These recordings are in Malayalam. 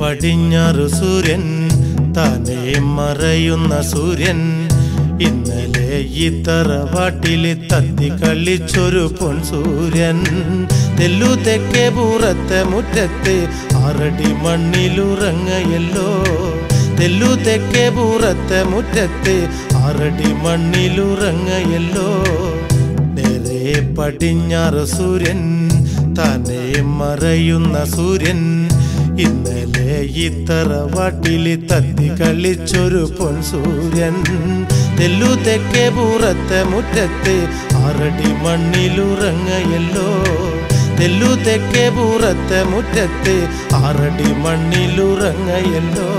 പടിഞ്ഞാറ് സൂര്യൻ താനേ മറയുന്ന സൂര്യൻ ഇന്നലെ ഈ തറവാട്ടില് തത്തി കളിച്ചൊരു പൊൻ സൂര്യൻ തെല്ലു തെക്കേ പൂറത്തെ മുറ്റത്ത് ആറടി മണ്ണിലുറങ്ങയല്ലോ തെല്ലു തെക്കേ പൂറത്തെ മുറ്റത്ത് ആറടി മണ്ണിലുറങ്ങയല്ലോ നേരെ പടിഞ്ഞാറ് സൂര്യൻ തന്നെ മറയുന്ന സൂര്യൻ ഇന്നലെ ഈ തറവാട്ടില് തത്തി കളിച്ചൊരു പൊൻ സൂര്യൻ തെല്ലു തെക്കേ പൂറത്തെ മുറ്റത്ത് ആറടി മണ്ണിലുറങ്ങയല്ലോ തെല്ലു തെക്കേ പൂറത്തെ മുറ്റത്ത് ആറടി മണ്ണിലുറങ്ങയല്ലോ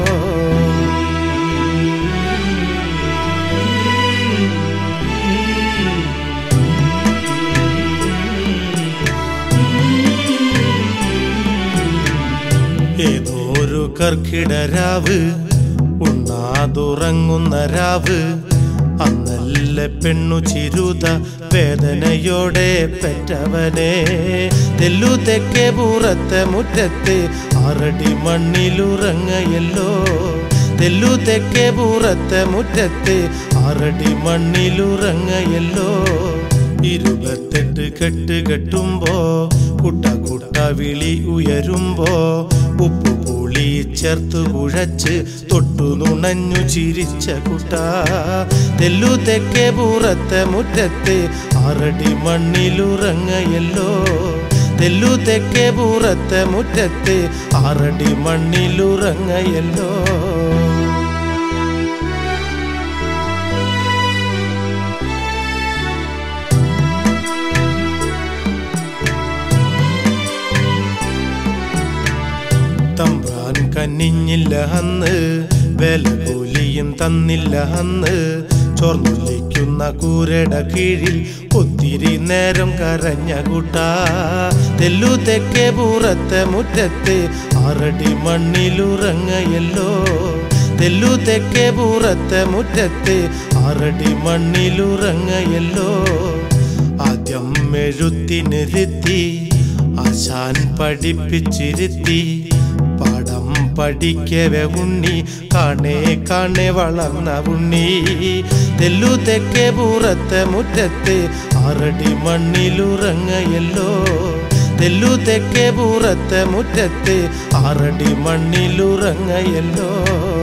ഏതോ ഒരു കർക്കിടരാവ് ഉണ്ണാതുറങ്ങുന്ന രാവ് അന്നല്ല പെണ്ണു ചിരുത വേദനയോടെ പെറ്റവനെ തെല്ലു തെക്കേ പൂറത്തെ മുറ്റത്ത് ആറടി മണ്ണിലുറങ്ങയല്ലോ തെല്ലു തെക്കേ പൂറത്തെ മുറ്റത്ത് ആറടി മണ്ണിലുറങ്ങയല്ലോ ഇരുപത്തെട്ട് കെട്ട് കെട്ടുമ്പോ കുട്ട കുട്ട വിളി ഉയരുമ്പോ ഉപ്പു പുളി ചേർത്ത് കുഴച്ച് തൊട്ടു നുണഞ്ഞു ചിരിച്ച കുട്ട തെല്ലു തെക്കേ പൂറത്തെ മുറ്റത്ത് ആറടി മണ്ണിലുറങ്ങയല്ലോ തെല്ലു തെക്കേ പൂറത്തെ മുറ്റത്ത് ആറടി മണ്ണിലുറങ്ങയല്ലോ തമ്പ്രാൻ കന്നിഞ്ഞില്ല അന്ന് വില കൂലിയും തന്നില്ല അന്ന് ചോർന്നൊലിക്കുന്ന കൂരട കീഴിൽ ഒത്തിരി നേരം കരഞ്ഞ കൂട്ട തെല്ലു തെക്കേ പൂറത്തെ മുറ്റത്ത് ആറടി മണ്ണിലുറങ്ങയല്ലോ തെല്ലു തെക്കേ പൂറത്തെ മുറ്റത്ത് ആറടി മണ്ണിലുറങ്ങയല്ലോ ആദ്യം എഴുത്തിനിരുത്തി ആശാൻ പഠിപ്പിച്ചിരുത്തി പാഠം പഠിക്കവെ ഉണ്ണി കാണേ കാണേ വളർന്ന ഉണ്ണി തെല്ലു തെക്കേ പൂറത്തെ മുറ്റത്ത് ആറടി മണ്ണിലുറങ്ങയല്ലോ തെല്ലു തെക്കേ പൂറത്തെ മുറ്റത്ത് ആറടി മണ്ണിലുറങ്ങയല്ലോ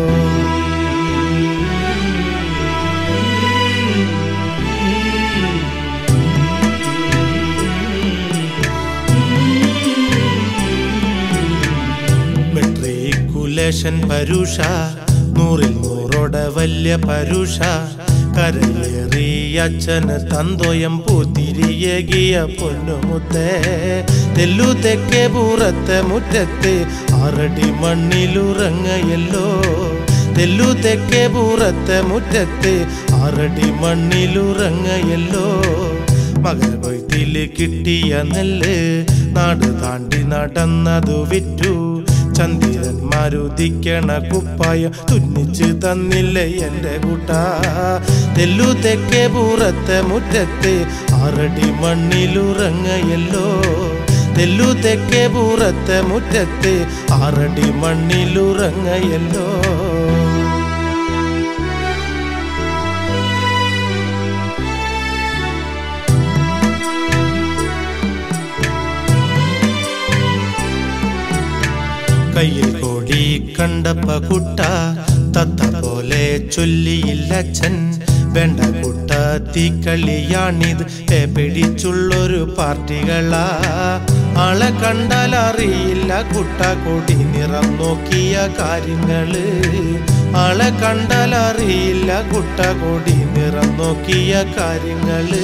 മെട്രിക്കുലേഷൻ പരുഷ നൂറിൽ നൂറോടെ വലിയ പരുഷ കരയേറി അച്ഛന് തന്തോയം പൂത്തിരിയകിയ പൊന്നുമുത്തേ തെല്ലു തെക്കേ പൂറത്തെ മുറ്റത്ത് ആറടി മണ്ണിലുറങ്ങയല്ലോ തെല്ലു തെക്കേ പൂറത്തെ മുറ്റത്ത് ആറടി മണ്ണിലുറങ്ങയല്ലോ മകരകൊയ്ത്തില് കിട്ടിയ നെല്ല് നാട് താണ്ടി നടന്നതു വിറ്റു ചന്ദ്രന്മാരുദിക്കണ കുപ്പായ തുന്നിച്ച് തന്നില്ലേ എന്റെ കൂട്ട തെല്ലു തെക്കേ പൂറത്തെ മുറ്റത്ത് ആറടി മണ്ണിലുറങ്ങയല്ലോ തെല്ലു തെക്കേ പൂറത്തെ മുറ്റത്ത് ആറടി മണ്ണിലുറങ്ങയല്ലോ കയ്യിൽ കോടി കണ്ടപ്പ കുട്ട തത്ത പോലെ ചൊല്ലിയില്ലച്ഛൻ വേണ്ട കുട്ട തീക്കളിയാണിത് പേ പിടിച്ചുള്ളൊരു പാർട്ടികളാ ആളെ കണ്ടാൽ അറിയില്ല കുട്ട കൊടി നിറം നോക്കിയ കാര്യങ്ങള് ആളെ കണ്ടാൽ അറിയില്ല കുട്ട കൊടി നിറം നോക്കിയ കാര്യങ്ങള്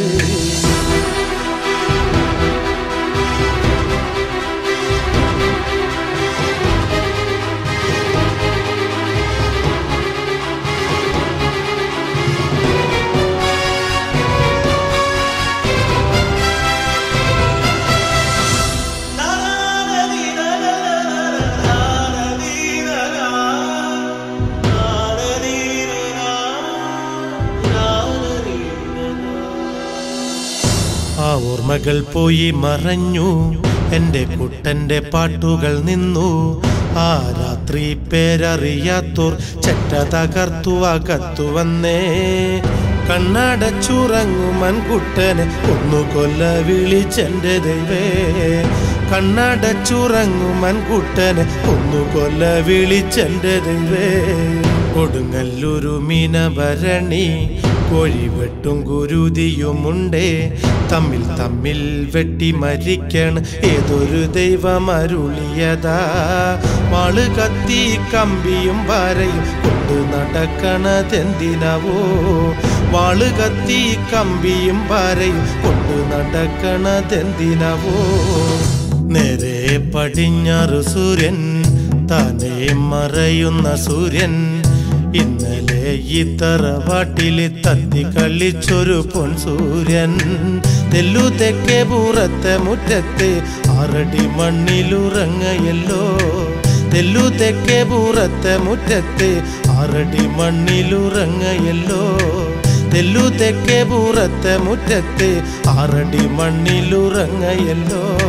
ആ ഓർമ്മകൾ പോയി മറഞ്ഞു എൻ്റെ കുട്ടൻ്റെ പാട്ടുകൾ നിന്നു ആ രാത്രി പേരറിയാത്തോർ ചെറ്റ തകർത്തു അകത്തു വന്നേ കണ്ണടച്ചുറങ്ങുമൻ കുട്ടനെ ഒന്നു കൊല്ല വിളിച്ചെന്റെ ദൈവേ കണ്ണടച്ചുറങ്ങുമൻ കുട്ടനെ ഒന്നു കൊല്ല വിളിച്ചെന്റെ ദൈവേ കൊടുങ്ങല്ലൊരു മീനഭരണി കോഴിവെട്ടും കുരുതിയുമുണ്ടേ തമ്മിൽ തമ്മിൽ വെട്ടി മരിക്കണ് ഏതൊരു ദൈവം അരുളിയതാ വാള് കത്തി കമ്പിയും പാരയും കൊണ്ടു നടക്കണതെന്തിനവോ വാള് കത്തി കമ്പിയും പാരയും കൊണ്ടു നടക്കണതെന്തിനവോ നേരെ പടിഞ്ഞാറ് സൂര്യൻ താനേ മറയുന്ന സൂര്യൻ ഇന്നലെ ഈ തറവാട്ടില് തത്തി കളിച്ചൊരു പൊൻസൂര്യൻ തെല്ലു തെക്കേ പൂറത്തെ മുറ്റത്ത് ആറടി മണ്ണിലുറങ്ങയല്ലോ തെല്ലു തെക്കേ പൂറത്തെ മുറ്റത്ത് ആറടി മണ്ണിലുറങ്ങയല്ലോ തെല്ലു തെക്കേ പൂറത്തെ മുറ്റത്ത് ആറടി മണ്ണിലുറങ്ങയല്ലോ